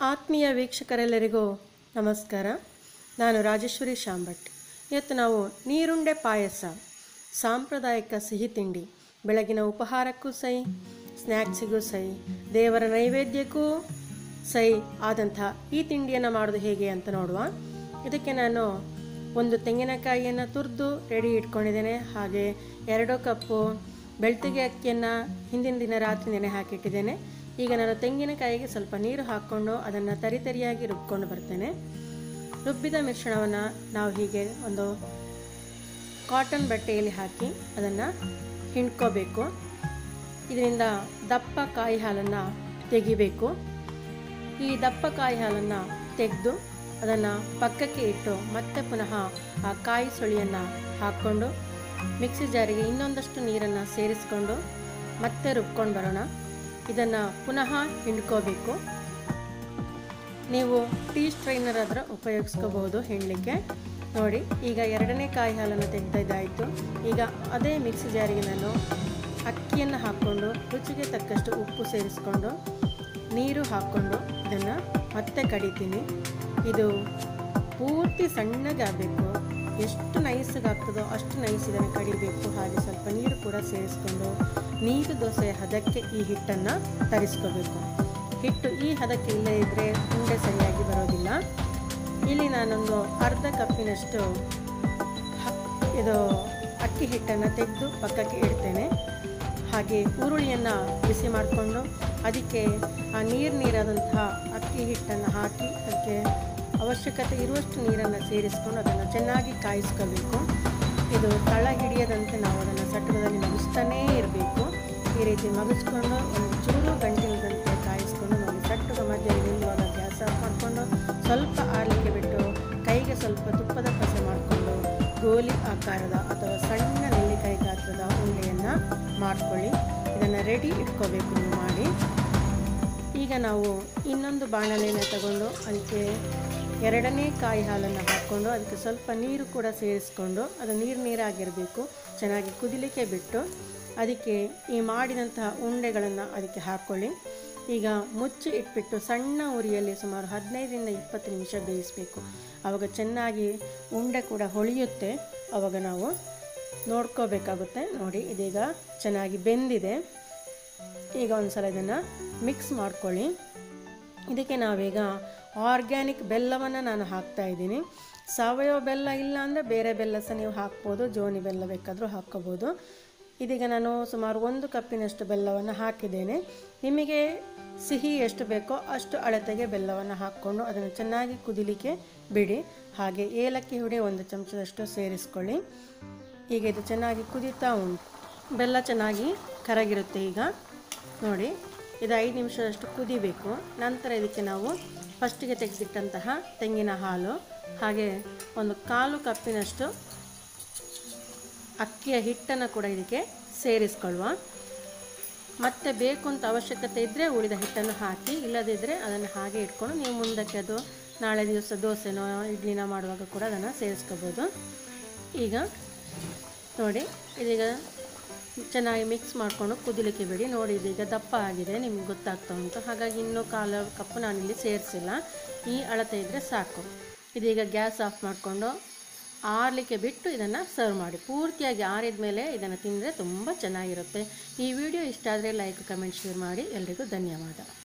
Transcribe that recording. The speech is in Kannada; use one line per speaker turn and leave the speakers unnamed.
ಆತ್ಮೀಯ ವೀಕ್ಷಕರೆಲ್ಲರಿಗೂ ನಮಸ್ಕಾರ ನಾನು ರಾಜೇಶ್ವರಿ ಶಾಂಭಟ್ ಇವತ್ತು ನಾವು ನೀರುಂಡೆ ಪಾಯಸ ಸಾಂಪ್ರದಾಯಿಕ ಸಿಹಿ ತಿಂಡಿ ಬೆಳಗಿನ ಉಪಹಾರಕ್ಕೂ ಸೈ ಸ್ನ್ಯಾಕ್ಸಿಗೂ ಸೈ ದೇವರ ನೈವೇದ್ಯಕ್ಕೂ ಸೈ ಆದಂಥ ಈ ತಿಂಡಿಯನ್ನು ಮಾಡೋದು ಹೇಗೆ ಅಂತ ನೋಡುವ ಇದಕ್ಕೆ ನಾನು ಒಂದು ತೆಂಗಿನಕಾಯಿಯನ್ನು ತುರಿದು ರೆಡಿ ಇಟ್ಕೊಂಡಿದ್ದೇನೆ ಹಾಗೆ ಎರಡು ಕಪ್ಪು ಬೆಳ್ತಿಗೆ ಅಕ್ಕಿಯನ್ನು ಹಿಂದಿನ ದಿನ ರಾತ್ರಿ ನೆನೆ ಹಾಕಿಟ್ಟಿದ್ದೇನೆ ಈಗ ನಾನು ತೆಂಗಿನಕಾಯಿಗೆ ಸ್ವಲ್ಪ ನೀರು ಹಾಕ್ಕೊಂಡು ಅದನ್ನು ತರಿತರಿಯಾಗಿ ರುಬ್ಕೊಂಡು ಬರ್ತೇನೆ ರುಬ್ಬಿದ ಮಿಶ್ರಣವನ್ನು ನಾವು ಹೀಗೆ ಒಂದು ಕಾಟನ್ ಬಟ್ಟೆಯಲ್ಲಿ ಹಾಕಿ ಅದನ್ನು ಹಿಂಡ್ಕೋಬೇಕು ಇದರಿಂದ ದಪ್ಪ ಕಾಯಿ ಹಾಲನ್ನು ತೆಗಿಬೇಕು ಈ ದಪ್ಪ ಕಾಯಿ ಹಾಲನ್ನು ತೆಗೆದು ಅದನ್ನು ಪಕ್ಕಕ್ಕೆ ಇಟ್ಟು ಮತ್ತೆ ಪುನಃ ಆ ಕಾಯಿ ಸುಳಿಯನ್ನು ಹಾಕ್ಕೊಂಡು ಮಿಕ್ಸಿ ಜಾರಿಗೆ ಇನ್ನೊಂದಷ್ಟು ನೀರನ್ನು ಸೇರಿಸ್ಕೊಂಡು ಮತ್ತೆ ರುಬ್ಕೊಂಡು ಬರೋಣ ಇದನ್ನು ಪುನಃ ಹಿಂಡ್ಕೋಬೇಕು ನೀವು ಟೀ ಸ್ಟ್ರೈನರ್ ಆದ್ರೆ ಉಪಯೋಗಿಸ್ಕೋಬಹುದು ಹಿಂಡಲಿಕ್ಕೆ ನೋಡಿ ಈಗ ಎರಡನೇ ಕಾಯಿ ಹಾಲನ್ನು ತೆಗೆದಿದ್ದಾಯಿತು ಈಗ ಅದೇ ಮಿಕ್ಸಿ ಜಾರಿಗೆ ನಾನು ಅಕ್ಕಿಯನ್ನು ಹಾಕ್ಕೊಂಡು ರುಚಿಗೆ ತಕ್ಕಷ್ಟು ಉಪ್ಪು ಸೇರಿಸ್ಕೊಂಡು ನೀರು ಹಾಕ್ಕೊಂಡು ಇದನ್ನು ಮತ್ತೆ ಕಡಿತೀನಿ ಇದು ಪೂರ್ತಿ ಸಣ್ಣಗೆ ಆಗಬೇಕು ಎಷ್ಟು ನೈಸ್ಗೆ ಆಗ್ತದೋ ಅಷ್ಟು ನೈಸ್ ಇದನ್ನು ಕಡಿಬೇಕು ಹಾಗೆ ಸ್ವಲ್ಪ ನೀರು ಕೂಡ ಸೇರಿಸ್ಕೊಂಡು ನೀರು ದೋಸೆಯ ಹದಕ್ಕೆ ಈ ಹಿಟ್ಟನ್ನು ತರಿಸ್ಕೋಬೇಕು ಹಿಟ್ಟು ಈ ಹದಕ್ಕೆ ಇಲ್ಲೇ ಇದ್ದರೆ ಉಂಡೆ ಸರಿಯಾಗಿ ಬರೋದಿಲ್ಲ ಇಲ್ಲಿ ನಾನೊಂದು ಅರ್ಧ ಕಪ್ಪಿನಷ್ಟು ಹ- ಇದು ಅಕ್ಕಿ ಹಿಟ್ಟನ್ನು ತೆಗೆದು ಪಕ್ಕಕ್ಕೆ ಇಡ್ತೇನೆ ಹಾಗೆ ಈರುಳ್ಳಿಯನ್ನು ಬಿಸಿ ಮಾಡಿಕೊಂಡು ಅದಕ್ಕೆ ಆ ನೀರು ನೀರಾದಂತಹ ಅಕ್ಕಿ ಹಿಟ್ಟನ್ನು ಹಾಕಿ ಅದಕ್ಕೆ ಅವಶ್ಯಕತೆ ಇರುವಷ್ಟು ನೀರನ್ನು ಸೇರಿಸ್ಕೊಂಡು ಅದನ್ನು ಚೆನ್ನಾಗಿ ಕಾಯಿಸ್ಕೋಬೇಕು ಇದು ತಳ ಹಿಡಿಯದಂತೆ ನಾವು ಅದನ್ನು ಸಟ್ಟದಲ್ಲಿ ಮಗಿಸ್ತಾನೇ ಇರಬೇಕು ಈ ರೀತಿ ಮಗಿಸ್ಕೊಂಡು ಒಂದು ಚೂರು ಗಂಟಿಲ್ಲದಂತೆ ಕಾಯಿಸ್ಕೊಂಡು ನೋಡಿ ಸಟ್ಟುಗ ಮಧ್ಯೆ ನಿಲ್ಲುವಾಗ ಗ್ಯಾಸ್ ಆಫ್ ಮಾಡಿಕೊಂಡು ಸ್ವಲ್ಪ ಆರಲಿಕ್ಕೆ ಬಿಟ್ಟು ಕೈಗೆ ಸ್ವಲ್ಪ ತುಪ್ಪದ ಪಸೆ ಮಾಡಿಕೊಂಡು ಗೋಲಿ ಆಕಾರದ ಅಥವಾ ಸಣ್ಣ ನೆಲ್ಲಿಕಾಯಿ ಗಾತ್ರದ ಉಂಡೆಯನ್ನು ಮಾಡ್ಕೊಳ್ಳಿ ಇದನ್ನು ರೆಡಿ ಇಟ್ಕೋಬೇಕು ನೀವು ಮಾಡಿ ಈಗ ನಾವು ಇನ್ನೊಂದು ಬಾಣಲೆಯನ್ನು ತಗೊಂಡು ಅದಕ್ಕೆ ಎರಡನೇ ಕಾಯಿ ಹಾಲನ್ನು ಹಾಕ್ಕೊಂಡು ಅದಕ್ಕೆ ಸ್ವಲ್ಪ ನೀರು ಕೂಡ ಸೇರಿಸ್ಕೊಂಡು ಅದು ನೀರು ನೀರಾಗಿರಬೇಕು ಚೆನ್ನಾಗಿ ಕುದಿಲಿಕ್ಕೆ ಬಿಟ್ಟು ಅದಕ್ಕೆ ಈ ಮಾಡಿದಂತಹ ಉಂಡೆಗಳನ್ನು ಅದಕ್ಕೆ ಹಾಕ್ಕೊಳ್ಳಿ ಈಗ ಮುಚ್ಚಿ ಇಟ್ಬಿಟ್ಟು ಸಣ್ಣ ಉರಿಯಲ್ಲಿ ಸುಮಾರು ಹದಿನೈದರಿಂದ ಇಪ್ಪತ್ತು ನಿಮಿಷ ಬೇಯಿಸಬೇಕು ಆವಾಗ ಚೆನ್ನಾಗಿ ಉಂಡೆ ಕೂಡ ಹೊಳೆಯುತ್ತೆ ಆವಾಗ ನಾವು ನೋಡ್ಕೋಬೇಕಾಗುತ್ತೆ ನೋಡಿ ಇದೀಗ ಚೆನ್ನಾಗಿ ಬೆಂದಿದೆ ಈಗ ಒಂದು ಸಲ ಇದನ್ನು ಮಿಕ್ಸ್ ಮಾಡ್ಕೊಳ್ಳಿ ಇದಕ್ಕೆ ನಾವೀಗ ಆರ್ಗ್ಯಾನಿಕ್ ಬೆಲ್ಲವನ್ನು ನಾನು ಹಾಕ್ತಾ ಇದ್ದೀನಿ ಸಾವಯವ ಬೆಲ್ಲ ಇಲ್ಲ ಅಂದರೆ ಬೇರೆ ಬೆಲ್ಲ ಸಹ ನೀವು ಹಾಕ್ಬೋದು ಜೋನಿ ಬೆಲ್ಲ ಬೇಕಾದರೂ ಹಾಕ್ಕೋಬೋದು ಇದೀಗ ನಾನು ಸುಮಾರು ಒಂದು ಕಪ್ಪಿನಷ್ಟು ಬೆಲ್ಲವನ್ನು ಹಾಕಿದ್ದೇನೆ ನಿಮಗೆ ಸಿಹಿ ಎಷ್ಟು ಬೇಕೋ ಅಷ್ಟು ಅಳತೆಗೆ ಬೆಲ್ಲವನ್ನು ಹಾಕ್ಕೊಂಡು ಅದನ್ನು ಚೆನ್ನಾಗಿ ಕುದಿಲಿಕ್ಕೆ ಬಿಡಿ ಹಾಗೆ ಏಲಕ್ಕಿ ಹುಡಿ ಒಂದು ಚಮಚದಷ್ಟು ಸೇರಿಸ್ಕೊಳ್ಳಿ ಈಗ ಇದು ಚೆನ್ನಾಗಿ ಕುದೀತಾ ಉಂಟು ಬೆಲ್ಲ ಚೆನ್ನಾಗಿ ಕರಗಿರುತ್ತೆ ಈಗ ನೋಡಿ ಇದು ಐದು ನಿಮಿಷದಷ್ಟು ಕುದಿಬೇಕು ನಂತರ ಇದಕ್ಕೆ ನಾವು ಫಸ್ಟಿಗೆ ತೆಗೆದಿಟ್ಟಂತಹ ತೆಂಗಿನ ಹಾಲು ಹಾಗೆ ಒಂದು ಕಾಲು ಕಪ್ಪಿನಷ್ಟು ಅಕ್ಕಿಯ ಹಿಟ್ಟನ್ನು ಕೂಡ ಇದಕ್ಕೆ ಸೇರಿಸ್ಕೊಳ್ಳುವ ಮತ್ತೆ ಬೇಕು ಅಂತ ಅವಶ್ಯಕತೆ ಇದ್ದರೆ ಉಳಿದ ಹಿಟ್ಟನ್ನು ಹಾಕಿ ಇಲ್ಲದಿದ್ದರೆ ಅದನ್ನು ಹಾಗೆ ಇಟ್ಕೊಂಡು ನೀವು ಮುಂದಕ್ಕೆ ಅದು ನಾಳೆ ದಿವಸ ದೋಸೆನೋ ಇಡ್ಲಿನ ಮಾಡುವಾಗ ಕೂಡ ಅದನ್ನು ಸೇರಿಸ್ಕೋಬೋದು ಈಗ ನೋಡಿ ಇದೀಗ ಚೆನ್ನಾಗಿ ಮಿಕ್ಸ್ ಮಾಡಿಕೊಂಡು ಕುದಿಲಿಕ್ಕೆ ಬಿಡಿ ನೋಡಿ ಇದೀಗ ದಪ್ಪ ಆಗಿದೆ ನಿಮ್ಗೆ ಗೊತ್ತಾಗ್ತಾ ಉಂಟು ಹಾಗಾಗಿ ಇನ್ನೂ ಕಾಲು ಕಪ್ಪು ನಾನಿಲ್ಲಿ ಸೇರಿಸಿಲ್ಲ ಈ ಅಳತೆ ಇದ್ದರೆ ಸಾಕು ಇದೀಗ ಗ್ಯಾಸ್ ಆಫ್ ಮಾಡಿಕೊಂಡು ಆರಲಿಕ್ಕೆ ಬಿಟ್ಟು ಇದನ್ನು ಸರ್ವ್ ಮಾಡಿ ಪೂರ್ತಿಯಾಗಿ ಆರಿದ ಮೇಲೆ ಇದನ್ನು ತಿಂದರೆ ತುಂಬ ಚೆನ್ನಾಗಿರುತ್ತೆ ಈ ವಿಡಿಯೋ ಇಷ್ಟ ಆದರೆ ಲೈಕ್ ಕಮೆಂಟ್ ಶೇರ್ ಮಾಡಿ ಎಲ್ರಿಗೂ ಧನ್ಯವಾದ